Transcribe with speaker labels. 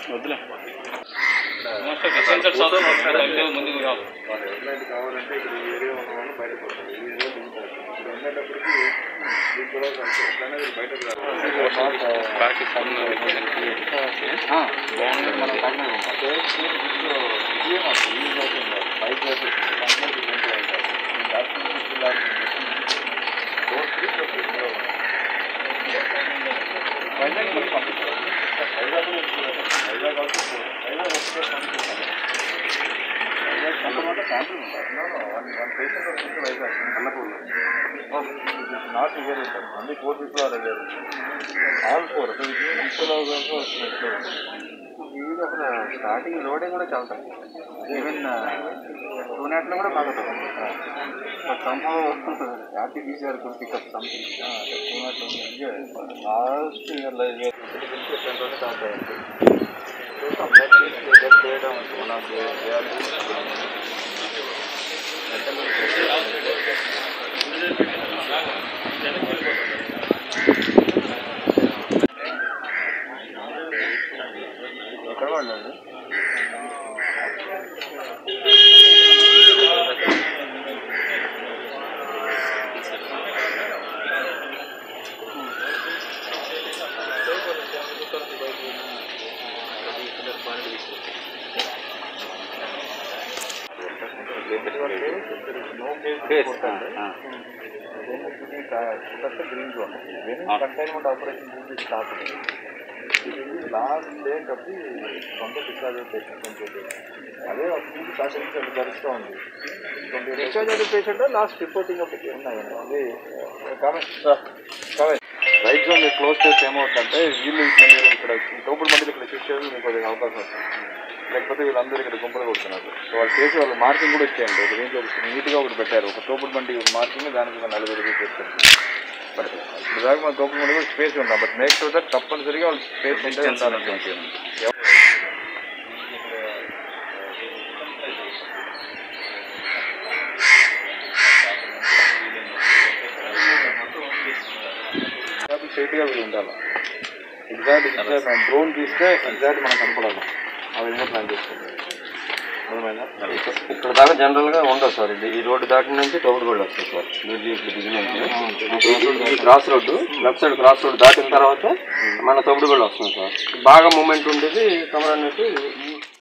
Speaker 1: వద్దులే సెన్సర్ చదువు ముందుకు రావు
Speaker 2: వాళ్ళు ఎట్లాంటి కావాలంటే ఇప్పుడు ఈ ఏరియా ఉన్న వాళ్ళు బయటకు వస్తారు ఈ ఏరియా దిగుతారు ఇప్పుడు వెళ్ళేటప్పటికి మీకు కూడా కలిసి ఎట్లయినా మీరు బయటకు రావాలి
Speaker 1: పాకిస్తాన్
Speaker 2: బాగుంది మనం కాకినాడ అదే ఇంట్లో ఇదే మాకు ఈ అవుతుంది బైక్ వైజాగ్ మళ్ళీ పంపిస్తారు వైజాగ్ వైజాగ్ also వైజాగ్ వస్తే పంపిస్తారు వైజాగ్ కొంతమంది ఫ్యామిలీ ఉంటారు వన్ వన్ పేషెంట్ వస్తుంది వైజాగ్ అన్నపూర్లో నాట్ ఇయర్ ఉంటారు అన్ని ఫోర్ పీపుల్ ఆర్ అయ్యారు ఆల్ ఫోర్ అసలు ఇది ఇంట్లో వచ్చినట్టు ఇది అసలు స్టార్టింగ్ లోడింగ్ కూడా చాలా తక్కువ ఈవెన్ టూ నాట్లో కూడా బాగా తక్కువ but somehow RTPCR could pickup something to not last ఇయర్లో టెన్ రోజులు కాకపోయింది చేయడం వన్ ఆఫ్ ఎక్కడ వాళ్ళండి green zone containment operation start last day కప్పి సొంత డిశ్చార్జ్ పేషెంట్ అని చెప్పి అదే ఫుడ్ ప్యాషెంట్ గడుస్తూ ఉంది డిశ్చార్జ్ పేషెంట్ లాస్ట్ రిపోర్టింగ్ ఒకటి ఉన్నాయండి అది కామెంట్ కామెంట్ రైట్ జోన్ మీరు క్లోజ్ చేస్తే ఏమవుతుందంటే వీళ్ళు ఇట్లా మీరు ఇక్కడ తోపుడు మందికి ఇక్కడ షిఫ్ట్ చేసి మీకు కొద్దిగా అవకాశం వస్తుంది లేకపోతే వీళ్ళందరూ ఇక్కడ గుంపులు కొడుతున్నారు సో వాళ్ళు చేసి వాళ్ళు మార్కింగ్ కూడా ఇచ్చేయండి ఒక దీంట్లో నీట్గా ఒకటి పెట్టారు ఒక తోపుడు బండి మార్కింగ్ దానికి ఒక నలుగురు పెట్టారు బట్ ఇప్పుడు దాకా మన తోపుడు బండి కూడా స్పేస్ ఉందా బట్ మేక్ షూర్ దట్ తప్పనిసరిగా వాళ్ళు స్పేస్ ఉంటే ఉండాలంటే స్ట్రైట్గా వీళ్ళు ఉండాలి ఎగ్జాక్ట్ ఎగ్జాక్ట్ మనం డ్రోన్ తీస్తే ఎగ్జాక్ట్ మనం కనపడాలి ఆ విధంగా ప్లాన్ చేసుకుంటాం అర్థమైందా
Speaker 3: ఇక్కడ దాకా జనరల్ గా ఉండదు సార్ ఇది ఈ రోడ్డు దాటి నుంచి తోపుడు కూడా వస్తుంది సార్ బ్రిడ్జి ఇట్లా దిగిన నుంచి cross road left side cross road దాటిన తర్వాత మన తోపుడు కూడా వస్తుంది సార్ బాగా మూమెంట్ ఉండేది కమర్ అన్నట్టు